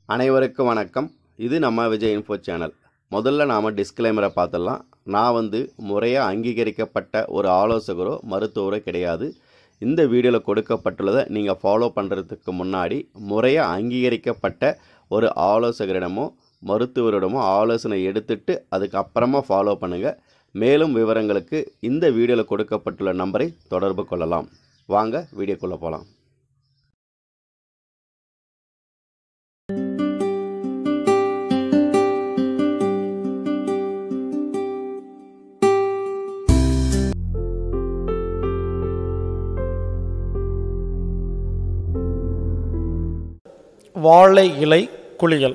அனைவருக்கும் வணக்கம் இது நம்ம விஜய் இன்ஃபோ சேனல் முதல்ல நாம் டிஸ்க்ளைமரை பார்த்துடலாம் நான் வந்து முறையாக அங்கீகரிக்கப்பட்ட ஒரு ஆலோசகரோ மருத்துவரோ கிடையாது இந்த வீடியோவில் கொடுக்கப்பட்டுள்ளதை நீங்கள் ஃபாலோ பண்ணுறதுக்கு முன்னாடி முறையாக அங்கீகரிக்கப்பட்ட ஒரு ஆலோசகரிடமோ மருத்துவரிடமோ ஆலோசனை எடுத்துட்டு அதுக்கப்புறமா ஃபாலோ பண்ணுங்கள் மேலும் விவரங்களுக்கு இந்த வீடியோவில் கொடுக்கப்பட்டுள்ள நம்பரை தொடர்பு கொள்ளலாம் வாங்க வீடியோக்குள்ளே போகலாம் வாழை இலை குளியல்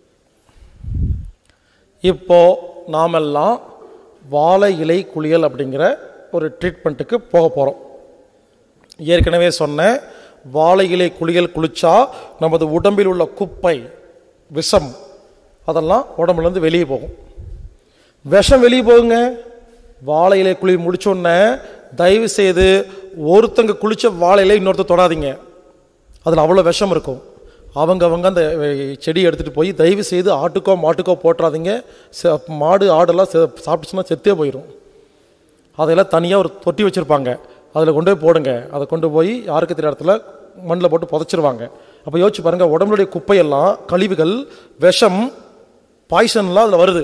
இப்போ நாமெல்லாம் வாழை இலை குளியல் அப்படிங்கிற ஒரு ட்ரீட்மெண்ட்டுக்கு போக போகிறோம் ஏற்கனவே சொன்னேன் வாழை இலை குளியல் குளிச்சா நமது உடம்பில் உள்ள குப்பை விஷம் அதெல்லாம் உடம்புலேருந்து வெளியே போகும் விஷம் வெளியே போகுங்க வாழை இலை குழி முடிச்சோடனே தயவு செய்து ஒருத்தங்க குளிச்ச வாழை இலை இன்னொருத்தர் தொடாதீங்க அதில் அவ்வளோ விஷம் இருக்கும் அவங்க அவங்க அந்த அஹ், செடி எடுத்துகிட்டு போய் தயவு செய்து ஆட்டுக்கோ மாட்டுக்கோ போட்டுறாதீங்க செ- மாடு ஆடெல்லாம் செ சாப்பிட்டுச்சுன்னா செத்தே போயிடும் அதையெல்லாம் தனியாக ஒரு தொட்டி வச்சுருப்பாங்க அதில் கொண்டு போய் போடுங்க அதை கொண்டு போய் யாருக்கு தெரியாத இடத்துல மண்ணில் போட்டு புதைச்சிருவாங்க அப்போ யோசிச்சு பாருங்கள் உடம்புடைய குப்பையெல்லாம் கழிவுகள் விஷம் பாய்சன்லாம் அதில் வருது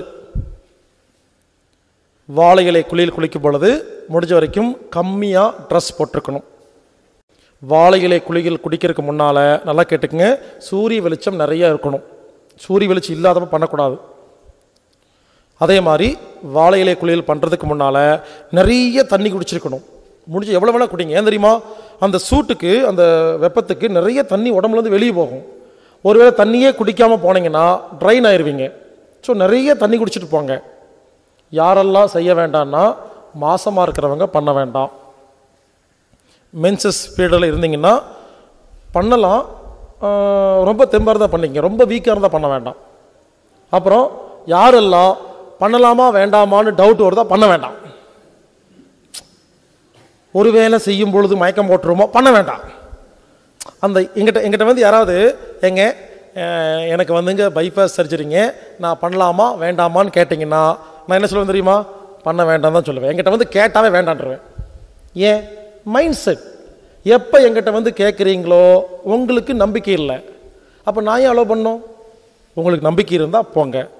வாழை இலை குளியல் குளிக்கும் பொழுது முடிஞ்ச வரைக்கும் கம்மியாக ட்ரெஸ் போட்டிருக்கணும் வாழை இலை குளியல் குடிக்கிறதுக்கு முன்னால் நல்லா கேட்டுக்குங்க சூரிய வெளிச்சம் நிறைய இருக்கணும் சூரிய வெளிச்சம் இல்லாதப்ப பண்ணக்கூடாது அதே மாதிரி வாழை இலை குளியல் பண்ணுறதுக்கு முன்னால் நிறைய தண்ணி குடிச்சிருக்கணும் முடிஞ்சு எவ்வளோ வேணால் குடிங்க ஏன் தெரியுமா அந்த சூட்டுக்கு அந்த வெப்பத்துக்கு நிறைய தண்ணி உடம்புலேருந்து வெளியே போகும் ஒருவேளை தண்ணியே குடிக்காமல் போனீங்கன்னா ட்ரைன் ஆயிருவீங்க ஸோ நிறைய தண்ணி குடிச்சிட்டு போங்க யாரெல்லாம் செய்ய வேண்டாம்னா மாசமாக இருக்கிறவங்க பண்ண வேண்டாம் மென்சஸ் பீரியடில் இருந்தீங்கன்னா பண்ணலாம் ஆஹ் ரொம்ப தெம்பாக இருந்தால் பண்ணிங்க ரொம்ப வீக்காக இருந்தால் பண்ண வேண்டாம் அப்புறம் யாரெல்லாம் பண்ணலாமா வேண்டாமான்னு டவுட் வருதா பண்ண வேண்டாம் ஒருவேளை செய்யும் பொழுது மயக்கம் போட்டுருமோ பண்ண வேண்டாம் அந்த எங்கிட்ட எங்கிட்ட வந்து யாராவது எங்க அஹ், எனக்கு வந்துங்க பைபாஸ் சர்ஜரிங்க நான் பண்ணலாமா வேண்டாமான்னு கேட்டிங்கன்னா நான் என்ன சொல்லுவேன் தெரியுமா பண்ண வேண்டாம் தான் சொல்லுவேன் எங்கிட்ட வந்து கேட்டாவே வேண்டான்றுவேன் ஏன் மைண்ட் செட் எப்போ எங்கிட்ட வந்து கேட்குறீங்களோ உங்களுக்கு நம்பிக்கை இல்லை அப்போ நான் ஏன் அலோவ் பண்ணோம் உங்களுக்கு நம்பிக்கை இருந்தால் போங்க